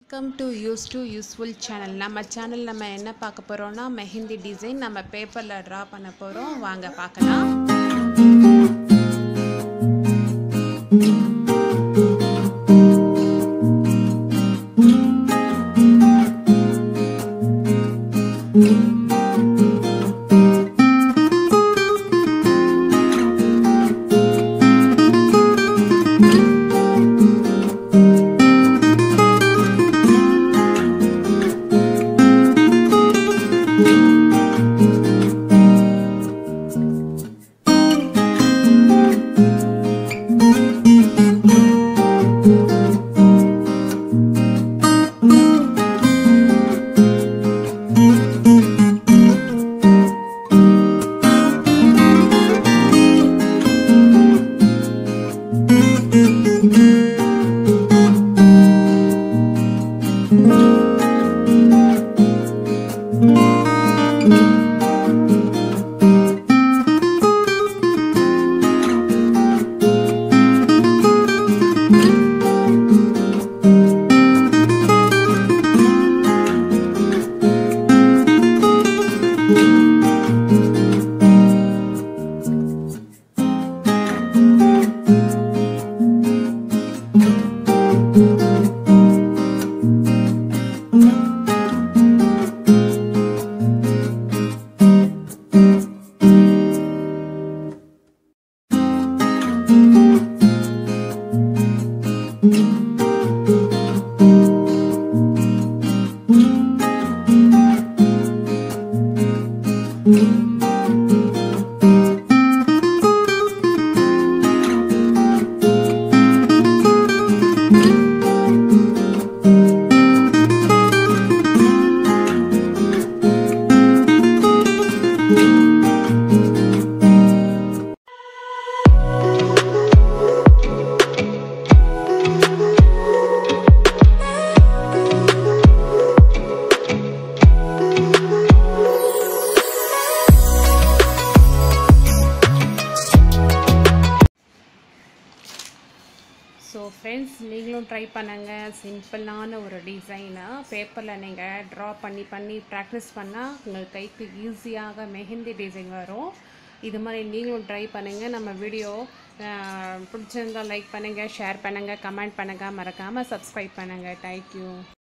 welcome to use to useful channel நம்ம channel நம்ம என்ன பார்க்க போகிறோம்னா மெஹந்தி டிசைன் நம்ம பேப்பரில் ட்ரா பண்ண போகிறோம் வாங்க பார்க்கலாம் ஸோ ஃப்ரெண்ட்ஸ் நீங்களும் ட்ரை பண்ணுங்கள் சிம்பிளான ஒரு டிசைனை பேப்பரில் நீங்கள் ட்ரா பண்ணி பண்ணி ப்ராக்டிஸ் பண்ணால் உங்கள் கைக்கு ஈஸியாக மெஹந்தி டிசைன் வரும் இது மாதிரி நீங்களும் ட்ரை பண்ணுங்கள் நம்ம வீடியோ பிடிச்சிருந்தால் லைக் பண்ணுங்கள் ஷேர் பண்ணுங்கள் கமெண்ட் பண்ணுங்கள் மறக்காமல் சப்ஸ்கிரைப் பண்ணுங்கள் தேங்க்யூ